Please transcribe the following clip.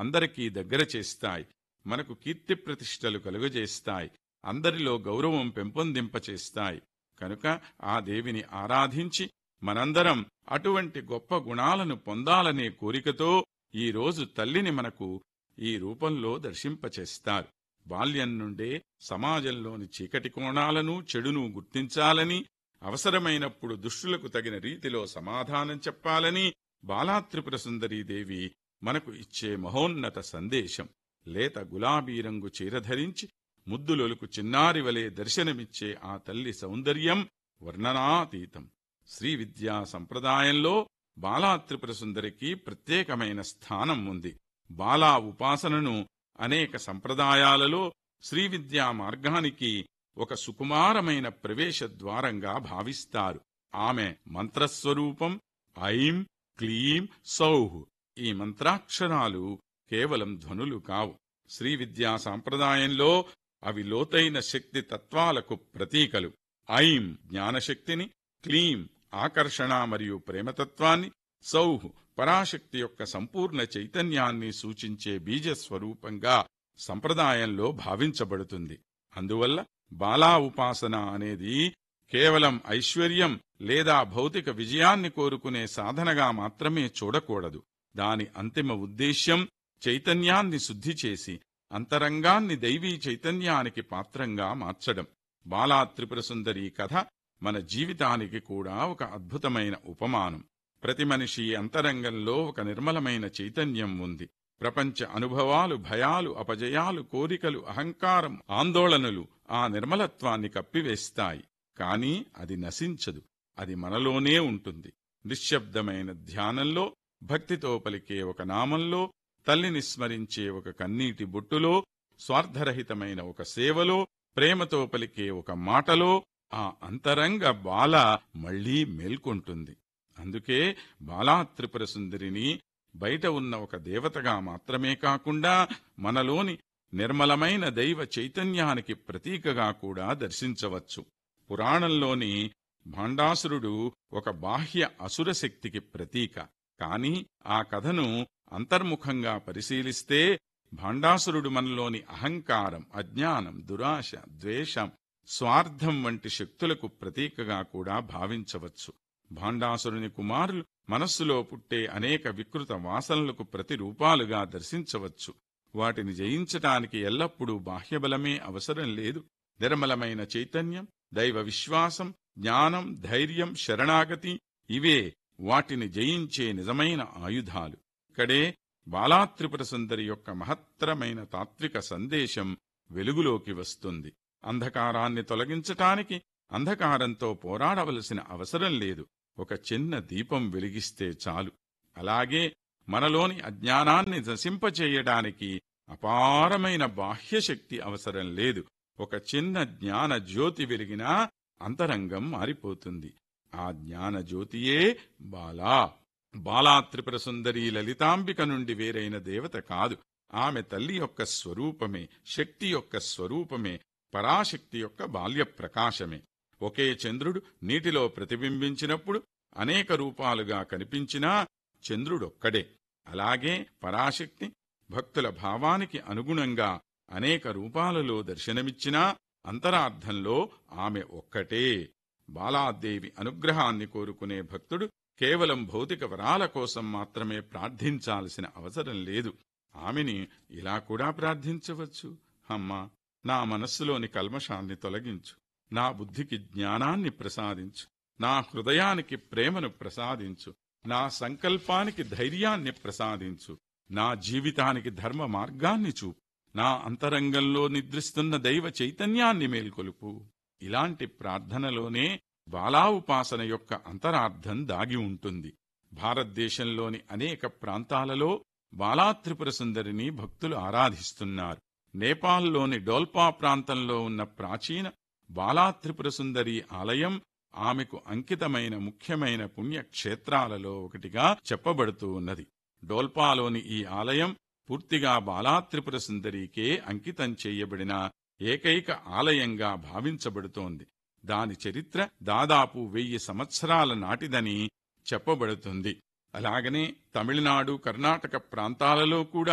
అందరికీ దగ్గర చేస్తాయి మనకు కీర్తి ప్రతిష్టలు కలుగజేస్తాయి అందరిలో గౌరవం పెంపొందింపచేస్తాయి కనుక ఆ దేవిని ఆరాధించి మనందరం అటువంటి గొప్ప గుణాలను పొందాలనే కోరికతో ఈ రోజు తల్లిని మనకు ఈ రూపంలో దర్శింపచేస్తారు బాల్యం నుండే సమాజంలోని చీకటి కోణాలను చెడును గుర్తించాలని అవసరమైనప్పుడు దుష్టులకు తగిన రీతిలో సమాధానం చెప్పాలని బాలాత్రిపుర సుందరీదేవి మనకు ఇచ్చే మహోన్నత సందేశం లేత గులాబీ రంగు చీరధరించి ముద్దులొలుకు చిన్నారి వలె దర్శనమిచ్చే ఆ తల్లి సౌందర్యం వర్ణనాతీతం శ్రీ విద్యా సంప్రదాయంలో బాలాత్రిపుర సుందరికి ప్రత్యేకమైన స్థానం ఉంది బాలా ఉపాసనను అనేక సంప్రదాయాలలో శ్రీ విద్యా మార్గానికి ఒక సుకుమారమైన ప్రవేశ ద్వారంగా భావిస్తారు ఆమె మంత్రస్వరూపం ఐం క్లీం సౌహ్ ఈ మంత్రాక్షరాలు కేవలం ధ్వనులు కావు శ్రీ విద్యా సాంప్రదాయంలో అవి లోతైన శక్తి తత్వాలకు ప్రతీకలు ఐం జ్ఞానశక్తిని క్లీం ఆకర్షణ మరియు ప్రేమతత్వాన్ని సౌహ్ పరాశక్తి యొక్క సంపూర్ణ చైతన్యాన్ని సూచించే బీజస్వరూపంగా సంప్రదాయంలో భావించబడుతుంది అందువల్ల బాలా ఉపాసన అనేది కేవలం ఐశ్వర్యం లేదా భౌతిక విజయాన్ని కోరుకునే సాధనగా మాత్రమే చూడకూడదు దాని అంతిమ ఉద్దేశ్యం చైతన్యాన్ని శుద్ధి చేసి అంతరంగాన్ని దైవీ చైతన్యానికి పాత్రంగా మార్చడం బాలా త్రిపుర సుందరి కథ మన జీవితానికి కూడా ఒక అద్భుతమైన ఉపమానం ప్రతి మనిషి అంతరంగంలో ఒక నిర్మలమైన చైతన్యం ఉంది ప్రపంచ అనుభవాలు భయాలు అపజయాలు కోరికలు అహంకారం ఆందోళనలు ఆ నిర్మలత్వాన్ని కప్పివేస్తాయి కాని అది నశించదు అది మనలోనే ఉంటుంది నిశ్శబ్దమైన ధ్యానంలో భక్తితో పలికే ఒక నామంలో తల్లిని స్మరించే ఒక కన్నీటి బొట్టులో స్వార్థరహితమైన ఒక సేవలో ప్రేమతో పలికే ఒక మాటలో ఆ అంతరంగ బాల మళ్లీ మేల్కొంటుంది అందుకే బాలా త్రిపుర సుందరిని బయట ఉన్న ఒక దేవతగా మాత్రమే కాకుండా మనలోని నిర్మలమైన దైవ చైతన్యానికి ప్రతీకగా కూడా దర్శించవచ్చు పురాణంలోని భాండాసురుడు ఒక బాహ్య అసుర శక్తికి ప్రతీక కాని ఆ కథను అంతర్ముఖంగా పరిశీలిస్తే భాండాసురుడు మనలోని అహంకారం అజ్ఞానం దురాశ ద్వేషం స్వార్థం వంటి శక్తులకు ప్రతీకగా కూడా భావించవచ్చు భాండాసురుని కుమారులు మనస్సులో పుట్టే అనేక వికృత వాసనలకు ప్రతిరూపాలుగా దర్శించవచ్చు వాటిని జయించటానికి ఎల్లప్పుడూ బాహ్యబలమే అవసరం లేదు నిర్మలమైన చైతన్యం దైవ విశ్వాసం జ్ఞానం ధైర్యం శరణాగతి ఇవే వాటిని జయించే నిజమైన ఆయుధాలు ఇక్కడే బాలాత్రిపుర సుందరి యొక్క మహత్తరమైన తాత్విక సందేశం వెలుగులోకి వస్తుంది అంధకారాన్ని తొలగించటానికి అంధకారంతో పోరాడవలసిన అవసరం లేదు ఒక చిన్న దీపం వెలిగిస్తే చాలు అలాగే మనలోని అజ్ఞానాన్ని నశింపచేయడానికి అపారమైన బాహ్యశక్తి అవసరం లేదు ఒక చిన్న జ్ఞాన జ్యోతి వెలిగినా అంతరంగం మారిపోతుంది ఆ జ్ఞాన జ్యోతియే బాలా బాలా త్రిపుర సుందరి లలితాంబిక నుండి వేరైన దేవత కాదు ఆమె తల్లి యొక్క స్వరూపమే శక్తి యొక్క స్వరూపమే పరాశక్తి యొక్క బాల్య ప్రకాశమే ఒకే చంద్రుడు నీటిలో ప్రతిబింబించినప్పుడు అనేక రూపాలుగా కనిపించినా చంద్రుడొక్కడే అలాగే పరాశక్తి భక్తుల భావానికి అనుగుణంగా అనేక రూపాలలో దర్శనమిచ్చినా అంతరార్థంలో ఆమె ఒక్కటే బాలాదేవి అనుగ్రహాన్ని కోరుకునే భక్తుడు కేవలం భౌతిక వరాల కోసం మాత్రమే ప్రార్థించాల్సిన అవసరం లేదు ఆమెని ఇలా కూడా ప్రార్థించవచ్చు అమ్మా నా మనస్సులోని కల్మషాన్ని తొలగించు నా బుద్ధికి జ్ఞానాన్ని ప్రసాదించు నా హృదయానికి ప్రేమను ప్రసాదించు నా సంకల్పానికి ధైర్యాన్ని ప్రసాదించు నా జీవితానికి ధర్మ మార్గాన్ని చూపు నా అంతరంగంలో నిద్రిస్తున్న దైవ చైతన్యాన్ని మేల్కొలుపు ఇలాంటి ప్రార్థనలోనే బాలా ఉపాసన యొక్క అంతరార్థం దాగి ఉంటుంది భారతదేశంలోని అనేక ప్రాంతాలలో బాలాత్రిపుర సుందరిని భక్తులు ఆరాధిస్తున్నారు నేపాల్లోని డోల్పా ప్రాంతంలో ఉన్న ప్రాచీన బాలాత్రిపుర సుందరి ఆలయం ఆమెకు అంకితమైన ముఖ్యమైన పుణ్యక్షేత్రాలలో ఒకటిగా చెప్పబడుతూ ఉన్నది డోల్పాలోని ఈ ఆలయం పూర్తిగా బాలాత్రిపుర సుందరికే అంకితం చేయబడిన ఏకైక ఆలయంగా భావించబడుతోంది దాని చరిత్ర దాదాపు వెయ్యి సంవత్సరాల నాటిదని చెప్పబడుతుంది అలాగనే తమిళనాడు కర్ణాటక ప్రాంతాలలో కూడా